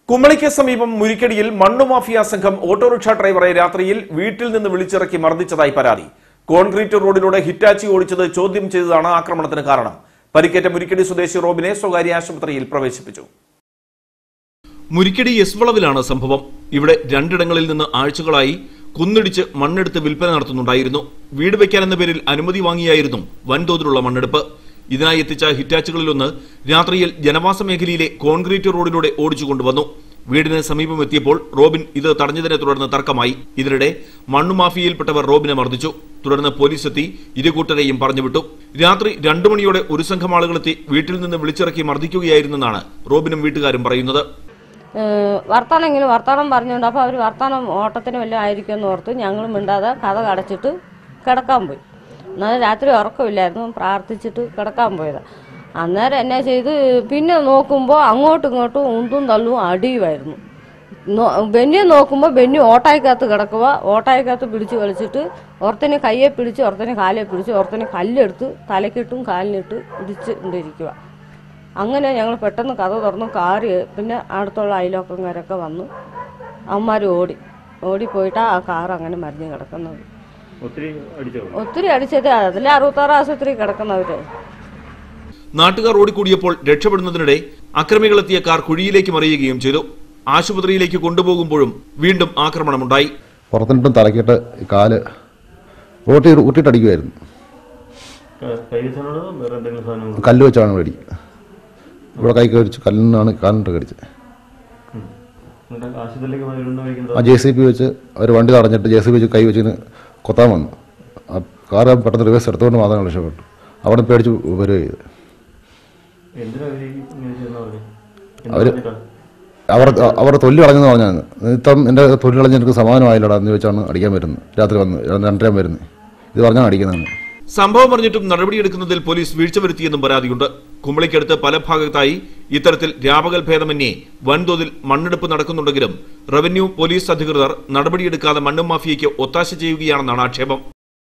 കുമളിക്ക് സമീപം മുരിക്കടിയിൽ മണ്ണുമാഫിയ സംഘം ഓട്ടോറിക്ഷ ഡ്രൈവറെ രാത്രിയിൽ വീട്ടിൽ നിന്ന് വിളിച്ചിറക്കി മർദ്ദിച്ചതായി പരാതി കോൺക്രീറ്റ് റോഡിലൂടെ ഹിറ്റാച്ചി ഓടിച്ചത് ചോദ്യം ചെയ്തതാണ് ആക്രമണത്തിന് കാരണം പരിക്കേറ്റ മുരിക്കടി സ്വദേശി റോബിനെ സ്വകാര്യ ആശുപത്രിയിൽ പ്രവേശിപ്പിച്ചു മുരിക്കടി എസ് വളവിലാണ് സംഭവം ഇവിടെ രണ്ടിടങ്ങളിൽ നിന്ന് ആഴ്ചകളായി കുന്നിടിച്ച് മണ്ണെടുത്ത് വിൽപ്പന നടത്തുന്നുണ്ടായിരുന്നു വീട് വെക്കാനെന്ന പേരിൽ അനുമതി വാങ്ങിയായിരുന്നു വൻതോതിലുള്ള മണ്ണെടുപ്പ് ഇതിനായി എത്തിച്ച ഹിറ്റാച്ചുകളിലൊന്ന് രാത്രിയിൽ ജനവാസ മേഖലയിലെ കോൺക്രീറ്റ് റോഡിലൂടെ ഓടിച്ചു കൊണ്ടുവന്നു വീടിന് സമീപം എത്തിയപ്പോൾ റോബിൻ ഇത് തടഞ്ഞതിനെ തുടർന്ന് തർക്കമായി ഇതിനിടെ മണ്ണുമാഫിയയിൽപ്പെട്ടവർ റോബിനെ മർദ്ദിച്ചു തുടർന്ന് പോലീസ് എത്തി ഇരുകൂട്ടരെയും പറഞ്ഞുവിട്ടു രാത്രി രണ്ടു മണിയോടെ ഒരു സംഘം ആളുകളെത്തി വീട്ടിൽ നിന്ന് വിളിച്ചിറക്കി മർദ്ദിക്കുകയായിരുന്നെന്നാണ് റോബിനും വീട്ടുകാരും പറയുന്നത് ഏഹ് വർത്താനം ഇങ്ങനെ വർത്താനം പറഞ്ഞുകൊണ്ട് അപ്പോൾ അവർ വർത്താനം ഓട്ടത്തിന് വല്ലതും ആയിരിക്കുമെന്ന് ഓർത്ത് ഞങ്ങൾ മിണ്ടാതെ കഥ അടച്ചിട്ട് കിടക്കാൻ പോയി എന്നാൽ രാത്രി ഉറക്കമില്ലായിരുന്നു പ്രാർത്ഥിച്ചിട്ട് കിടക്കാൻ പോയത് അന്നേരം എന്നാ ചെയ്ത് പിന്നെ നോക്കുമ്പോൾ അങ്ങോട്ടും ഇങ്ങോട്ടും ഉന്തും തള്ളും അടിയുമായിരുന്നു നോ- ബെന്നിയെ നോക്കുമ്പോൾ ബെന്നി ഓട്ടായിക്കകത്ത് കിടക്കുക ഓട്ടായിക്കകത്ത് പിടിച്ച് വലിച്ചിട്ട് ഓർത്തനെ കയ്യെ പിടിച്ച് ഓർത്തനെ കാലെ പിടിച്ച് ഓർത്തനെ കല്ലെടുത്ത് തലക്കിട്ടും കാലിനിട്ട് ഇടിച്ച് കൊണ്ടിരിക്കുക അങ്ങനെ ഞങ്ങൾ പെട്ടെന്ന് കഥ തുറന്നു കാറ് പിന്നെ അടുത്തുള്ള അയലോക്കക്കാരൊക്കെ വന്നു അവന്മാർ ഓടി ഓടിപ്പോയിട്ട് ആ കാർ അങ്ങനെ മരിഞ്ഞ് കിടക്കുന്നത് ഒത്തിരി അടിച്ചോ ഒത്തിരി അടിച്ചത് അതിലെ അറുപത്താറ് ആശുപത്രി കിടക്കുന്നവര് നാട്ടുകാർ ഓടിക്കൂടിയപ്പോൾ രക്ഷപ്പെടുന്നതിനിടെ അക്രമികളെത്തിയ കാർ കുഴിയിലേക്ക് മറിയുകയും ചെയ്തു ആശുപത്രിയിലേക്ക് കൊണ്ടുപോകുമ്പോഴും വീണ്ടും ആക്രമണമുണ്ടായി പുറത്തിട്ടും തലക്കിട്ട് കാല് റോട്ടി ഊട്ടിട്ടടിക്കുമായിരുന്നു കൈ വെച്ചാണോ വേറെ എന്തെങ്കിലും സാധനം കല്ല് വെച്ചാണ് മേടിക്കുക ഇവിടെ കൈ കടിച്ച് കല്ലിനാണ് കാലിട്ട് കടിച്ചത് എന്നിട്ട് ആശുപത്രിയിലേക്ക് വരുന്ന വഴിക്കുന്നത് ആ ജെ സി പി വെച്ച് അവർ വണ്ടി തടഞ്ഞിട്ട് ജെ സി പി വെച്ച് കൈ വെച്ചിന് കൊത്താൻ വന്നു ആ കാറ് പെട്ടെന്ന് റിവേഴ്സ് എടുത്തുകൊണ്ട് മാത്രം രക്ഷപ്പെട്ടു അവിടെ പേടിച്ച് വരിക ചെയ്ത് എന്തിനാ അവര് ഈ ഇങ്ങനെ ചെയ്യുന്ന പറഞ്ഞു അവര് അവർ അവരുടെ തൊല്ലി കളഞ്ഞെന്ന് പറഞ്ഞാൽ ഇത്തം എൻ്റെ തൊല്ലി കളഞ്ഞ് എനിക്ക് സമാധാനമായില്ലടാ എന്ന് വെച്ചാണ് അടിക്കാൻ വരുന്നത് രാത്രി വന്ന് രണ്ടര വരുന്നത് ഇത് പറഞ്ഞാണ് അടിക്കുന്നത് സംഭവം പറഞ്ഞിട്ടും നടപടിയെടുക്കുന്നതിൽ പോലീസ് വീഴ്ച വരുത്തിയെന്നും പരാതിയുണ്ട് കുമ്പളിക്കടുത്ത് പല ഭാഗത്തായി ഇത്തരത്തിൽ രാപകൽ ഭേദമന്യേ വൻതോതിൽ മണ്ണെടുപ്പ് നടക്കുന്നുണ്ടെങ്കിലും റവന്യൂ പോലീസ് അധികൃതർ നടപടിയെടുക്കാതെ മണ്ണും മാഫിയയ്ക്ക് ഒത്താശ ചെയ്യുകയാണെന്നാണ് ആക്ഷേപം